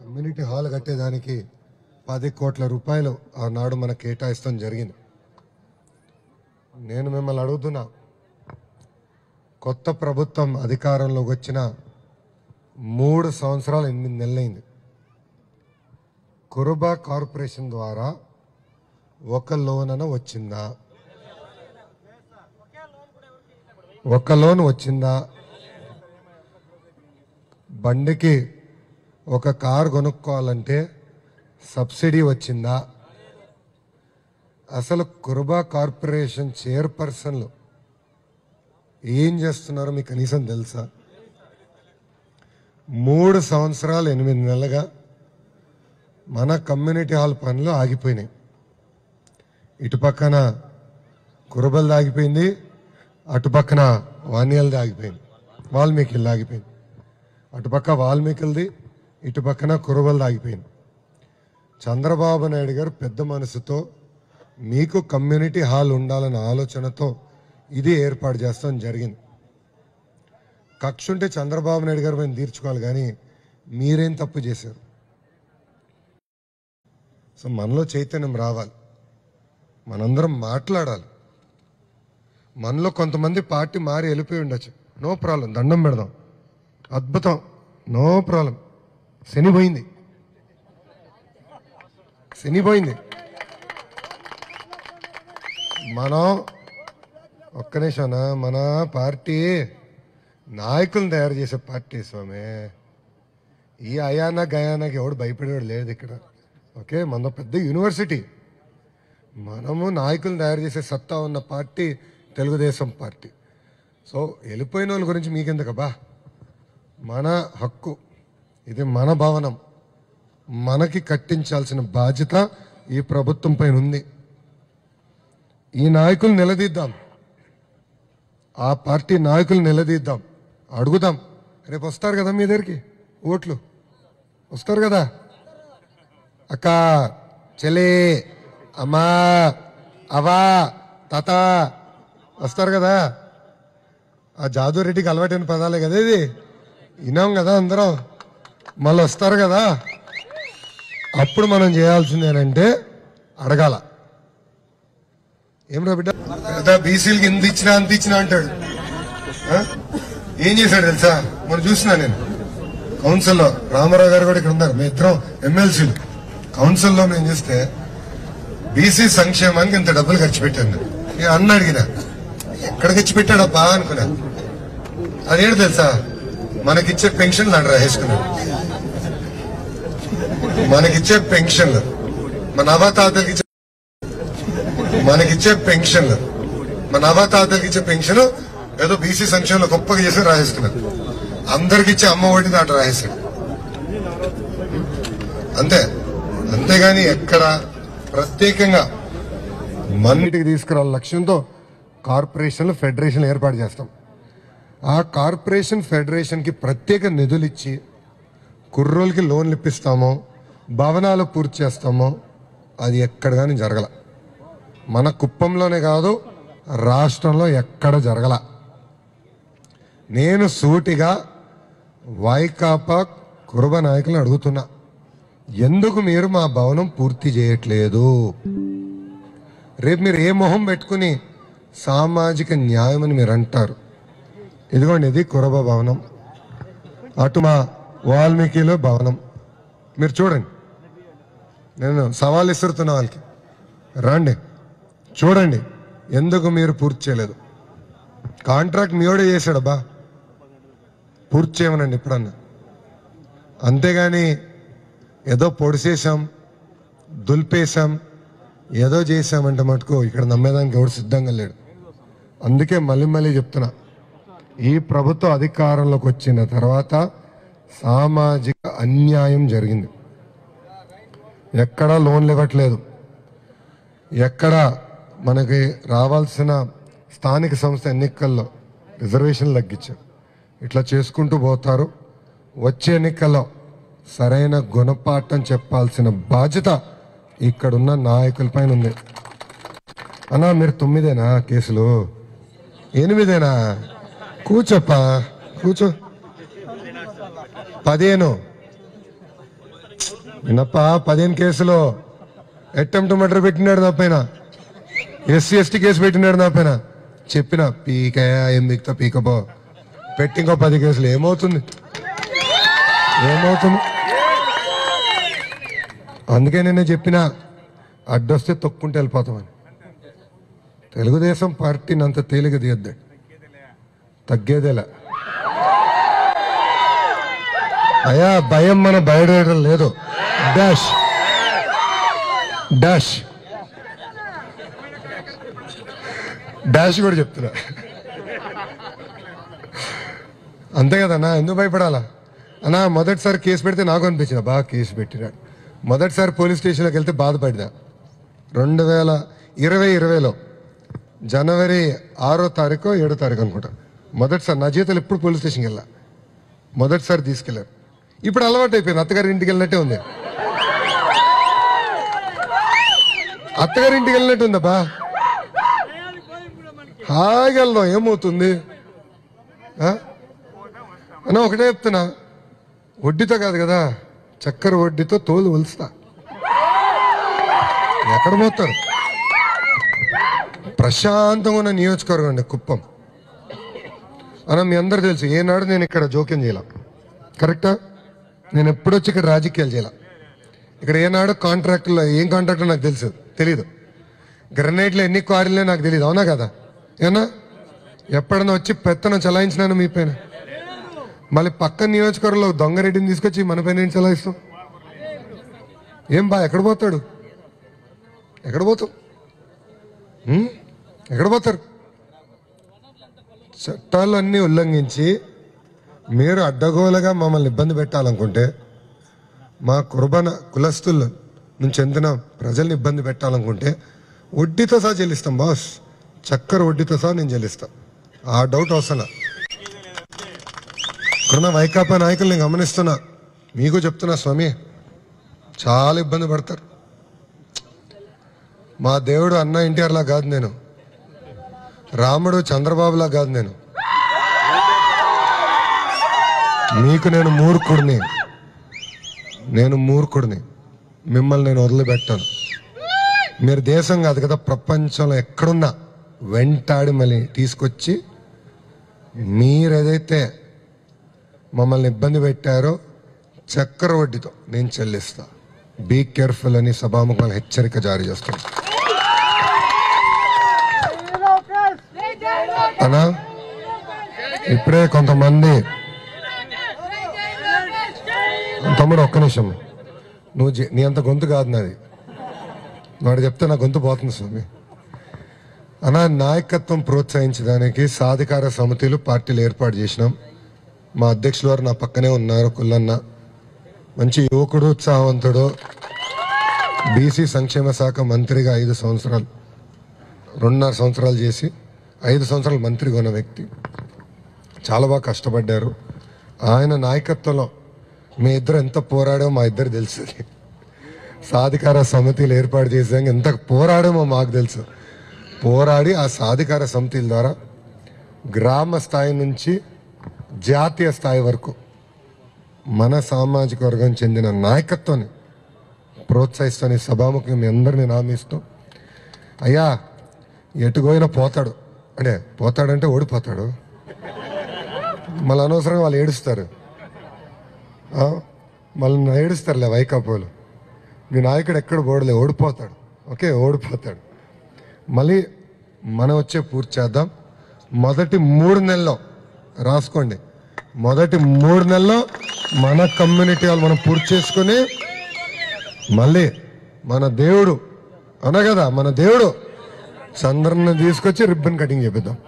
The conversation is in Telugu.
కమ్యూనిటీ హాల్ కట్టేదానికి పది కోట్ల రూపాయలు ఆనాడు మనకు కేటాయిస్తాం జరిగింది నేను మిమ్మల్ని అడుగుతున్నా కొత్త ప్రభుత్వం అధికారంలోకి వచ్చిన మూడు సంవత్సరాలు ఎనిమిది నెలలైంది కురుబా కార్పొరేషన్ ద్వారా ఒక లోన్ అన వచ్చిందా ఒక లోన్ వచ్చిందా బండికి ఒక కార్ కొనుక్కోవాలంటే సబ్సిడీ వచ్చిందా అసలు కురుబా కార్పొరేషన్ చైర్పర్సన్లు ఏం చేస్తున్నారో మీకు కనీసం తెలుసా మూడు సంవత్సరాలు ఎనిమిది నెలలుగా మన కమ్యూనిటీ హాల్ పనులు ఆగిపోయినాయి ఇటు పక్కన కురబల్ది ఆగిపోయింది అటు పక్కన వాణ్యాలది ఆగిపోయింది వాల్మీకిల్ది ఆగిపోయింది అటుపక్క వాల్మీకిల్ది ఇటు పక్కన కురబల్ది ఆగిపోయింది చంద్రబాబు నాయుడు గారు పెద్ద మనసుతో మీకు కమ్యూనిటీ హాల్ ఉండాలన్న ఆలోచనతో ఇది ఏర్పాటు చేస్తాం జరిగింది కక్ష ఉంటే చంద్రబాబు నాయుడు గారు మేము తీర్చుకోవాలి కానీ మీరేం తప్పు చేశారు సో మనలో చైతన్యం రావాలి మనందరం మాట్లాడాలి మనలో కొంతమంది పార్టీ మారి వెళ్ళిపోయి ఉండొచ్చు నో ప్రాబ్లం దండం పెడదాం అద్భుతం నో ప్రాబ్లం శని పోయింది శని పోయింది మనం ఒక్క నిమిషం మన పార్టీ నాయకులను తయారు చేసే పార్టీ స్వామి ఈ అయానా గయానాకి ఎవడు భయపడేవాడు లేదు ఇక్కడ ఓకే మన పెద్ద యూనివర్సిటీ మనము నాయకులను తయారు చేసే సత్తా ఉన్న పార్టీ తెలుగుదేశం పార్టీ సో వెళ్ళిపోయిన వాళ్ళ గురించి మీకెందుకబ్బా మన హక్కు ఇది మన భవనం మనకి కట్టించాల్సిన బాధ్యత ఈ ప్రభుత్వం పైన ఉంది ఈ నాయకులు నిలదీద్దాం ఆ పార్టీ నాయకులు నిలదీద్దాం అడుగుదాం రేపు వస్తారు కదా మీ దగ్గరికి ఓట్లు వస్తారు కదా అక్క చెల్లి అమ్మా అవా తాత వస్తారు కదా ఆ జాదు రెడ్డికి అలవాటైన పదాలే కదా ఇది వినాం కదా అందరం మళ్ళీ వస్తారు కదా అప్పుడు మనం చేయాల్సింది ఏంటంటే అడగాల ఏం రా బిడ్డ పెద్ద బీసీలకి ఇంత ఇచ్చినా అంత ఇచ్చినా అంటాడు ఆ? ఏం చేశాడు తెలుసా మనం చూసినా నేను కౌన్సిల్లో రామారావు గారు కూడా ఇక్కడ ఉన్నారు మీ ఇద్దరం ఎమ్మెల్సీలు కౌన్సిల్లో మేము చూస్తే బీసీ సంక్షేమానికి ఇంత డబ్బులు ఖర్చు పెట్టాను నేను. నేను అన్న అడిగిన ఎక్కడ ఖర్చు పెట్టాడబ్బా అనుకున్నా అదేంటి తెలుసా మనకిచ్చే పెన్షన్లు అని రాసేసుకున్నాడు మనకిచ్చే పెన్షన్లు మన అవతాతలకి ఇచ్చే మనకిచ్చే పెన్షన్లు మన అవతాతలకి ఇచ్చే పెన్షన్ ఏదో బీసీ సంక్షేమంలో గొప్పగా చేసి రాసేసుకున్నారు అందరికి ఇచ్చే అమ్మ ఒడి దాంట్లో రాసేసాడు అంతే అంతేగాని ఎక్కడ ప్రత్యేకంగా మన్నిటికి తీసుకురావాల లక్ష్యంతో కార్పొరేషన్లు ఫెడరేషన్ ఏర్పాటు చేస్తాం ఆ కార్పొరేషన్ ఫెడరేషన్కి ప్రత్యేక నిధులు ఇచ్చి కుర్రోళ్ళకి లోన్లు ఇప్పిస్తామో భవనాలు పూర్తి చేస్తామో అది ఎక్కడ కానీ జరగల మన కుప్పంలోనే కాదు రాష్ట్రంలో ఎక్కడ జరగల నేను సూటిగా వైకాపా కురుబ నాయకులను అడుగుతున్నా ఎందుకు మీరు మా భవనం పూర్తి చేయట్లేదు రేపు మీరు ఏ మొహం పెట్టుకుని సామాజిక న్యాయం అని మీరు అంటారు ఇదిగోండి ఇది కురబ భవనం అటు మా వాల్మీకిలో భవనం మీరు చూడండి నేను సవాల్ ఇస్తున్నా వాళ్ళకి రండి చూడండి ఎందుకు మీరు పూర్తి చేయలేదు కాంట్రాక్ట్ మీయోడే చేశాడబ్బా పూర్తి చేయమనండి ఇప్పుడన్నా అంతేగాని ఏదో పొడిసేసాం దులిపేశాం ఏదో చేశామంటే మటుకు ఇక్కడ నమ్మేదానికి ఎవడు సిద్ధంగా లేడు అందుకే మళ్ళీ మళ్ళీ చెప్తున్నా ఈ ప్రభుత్వ అధికారంలోకి వచ్చిన తర్వాత సామాజిక అన్యాయం జరిగింది ఎక్కడా లోన్లు ఇవ్వట్లేదు ఎక్కడ మనకి రావాల్సిన స్థానిక సంస్థ ఎన్నికల్లో రిజర్వేషన్లు తగ్గించారు ఇట్లా చేసుకుంటూ పోతారు వచ్చే ఎన్నికల్లో సరైన గుణపాఠం చెప్పాల్సిన బాధ్యత ఇక్కడున్న నాయకులపైన ఉంది అన్నా మీరు తొమ్మిదేనా కేసులు ఎనిమిదేనా కూర్చోప్పా కూర్చో పదిహేను వినప్ప పదిహేను కేసులో అటెంప్ట్ మర్డర్ పెట్టినాడు నా పైన ఎస్సీ ఎస్టీ కేసు పెట్టినాడు నా పైన చెప్పిన పీకయా ఏం పీకుతా పీకపో పెట్టి ఇంకో పది కేసులు ఏమవుతుంది ఏమవుతుంది అందుకే నేను చెప్పిన అడ్డొస్తే తొక్కుంటే వెళ్ళిపోతామని తెలుగుదేశం పార్టీని అంత తేలిక తీయద్దు తగ్గేదేలా అయా భయం మన బయటం లేదు డాష్ డాష్ డాష్ కూడా చెప్తున్నా అంతే కదన్నా ఎందుకు భయపడాలా అన్నా మొదటిసారి కేసు పెడితే నాకు అనిపించింది బాగా కేసు పెట్టినాడు మొదటిసారి పోలీస్ స్టేషన్లోకి వెళ్తే బాధపడినా రెండు వేల ఇరవై ఇరవైలో జనవరి ఆరో తారీఖు ఏడో తారీఖు అనుకుంటా మొదటిసారి నా జీవితంలో ఎప్పుడు పోలీస్ స్టేషన్కి వెళ్ళా మొదటిసారి తీసుకెళ్లారు ఇప్పుడు అలవాటు అయిపోయింది అత్తగారి ఇంటికి వెళ్ళినట్టే ఉంది అత్తగారి ఇంటికి వెళ్ళినట్టు ఉందబ్బా హాయిగా వెళ్దాం ఏమవుతుంది ఆ? అన్న ఒకటే చెప్తున్నా వడ్డీతో కాదు కదా చక్కెర వడ్డీతో తోలు ఒలుస్తా ఎక్కడ పోతారు ప్రశాంతంగా ఉన్న నియోజకవర్గం అండి కుప్పం అన్న మీ అందరు తెలుసు ఏనాడు నేను ఇక్కడ జోక్యం చేయాల కరెక్టా నేను ఎప్పుడొచ్చి ఇక్కడ రాజకీయాలు చేయాల ఇక్కడ ఏనాడు కాంట్రాక్టులో ఏం కాంట్రాక్ట్లో నాకు తెలుసు తెలీదు గ్రనైట్లో ఎన్ని క్వారీలే నాకు తెలియదు అవునా కదా ఏనా ఎప్పుడన్నా వచ్చి పెత్తనం చలాయించినాను మీ పైన మళ్ళీ పక్క నియోజకవర్గంలో దొంగరెడ్డిని తీసుకొచ్చి మన పైన ఏం చలాయిస్తాం ఏం బా ఎక్కడ పోతాడు ఎక్కడ పోతావు ఉం? ఎక్కడ పోతారు చట్టాలన్నీ ఉల్లంఘించి మీరు అడ్డగోలుగా మమ్మల్ని ఇబ్బంది పెట్టాలనుకుంటే మా కుర్బన కులస్తుల నుంచి చెందిన ప్రజల్ని ఇబ్బంది పెట్టాలనుకుంటే వడ్డీతో సహా చెల్లిస్తాం బాస్ చక్కెర వడ్డీతో సహా నేను చెల్లిస్తా ఆ డౌట్ అవసరం ఇక్కడున్న వైకాపా నాయకులు నేను గమనిస్తున్నా మీకు చెప్తున్నా స్వామి చాలా ఇబ్బంది పడతారు మా దేవుడు అన్న ఎన్టీఆర్ లా కాదు నేను రాముడు చంద్రబాబులా కాదు నేను మీకు నేను మూర్ఖుడిని నేను మూర్ఖుడిని మిమ్మల్ని నేను వదిలిపెట్టాను మీరు దేశం కాదు కదా ప్రపంచంలో ఎక్కడున్నా వెంటాడి మళ్ళీ తీసుకొచ్చి మీరేదైతే మమ్మల్ని ఇబ్బంది పెట్టారో చక్కెర వడ్డీతో నేను చెల్లిస్తా బీ కేర్ఫుల్ అని సభాముఖాలు హెచ్చరిక జారీ చేస్తాను అనా ఇప్పుడే కొంతమంది తమ్ముడు ఒక్క నిమిషం నువ్వు జే- నీ అంత గొంతు కాదు నాది వాడు చెప్తే నా గొంతు పోతుంది స్వామి అనా నాయకత్వం ప్రోత్సహించడానికి సాధికార సమితిలు పార్టీలు ఏర్పాటు చేసినాం మా అధ్యక్షులు వారు నా పక్కనే ఉన్నారు కుల్లన్న మంచి యువకుడు ఉత్సాహవంతుడు బీసీ సంక్షేమ శాఖ మంత్రిగా ఐదు సంవత్సరాలు రెండున్నర సంవత్సరాలు చేసి ఐదు సంవత్సరాలు మంత్రిగా ఉన్న వ్యక్తి చాలా బాగా కష్టపడ్డారు ఆయన నాయకత్వంలో మీ ఇద్దరు ఎంత పోరాడో మా ఇద్దరు తెలుసు సాధికార సమితిలు ఏర్పాటు చేసాక ఎంత పోరాడామో మాకు తెలుసు పోరాడి ఆ సాధికార సమితిల ద్వారా గ్రామ స్థాయి నుంచి జాతీయ స్థాయి వరకు మన సామాజిక వర్గం చెందిన నాయకత్వాన్ని ప్రోత్సహిస్తాను ఈ సభాముఖంగా మీ అందరిని నామిస్తూ అయ్యా ఎటు పోయినా పోతాడు అంటే పోతాడంటే ఓడిపోతాడు మళ్ళీ అనవసరంగా వాళ్ళు ఏడుస్తారు ఆ? మళ్ళీ ఏడుస్తారులే వైకాపోలు మీ నాయకుడు ఎక్కడ ఓడలే ఓడిపోతాడు ఓకే ఓడిపోతాడు మళ్ళీ మనం వచ్చే పూర్తి చేద్దాం మొదటి మూడు నెలల్లో రాసుకోండి మొదటి మూడు నెలల్లో మన కమ్యూనిటీ వాళ్ళు మనం పూర్తి చేసుకుని మళ్ళీ మన దేవుడు అన కదా మన దేవుడు చంద్రన్ని తీసుకొచ్చి రిబ్బన్ కటింగ్ చేపిద్దాం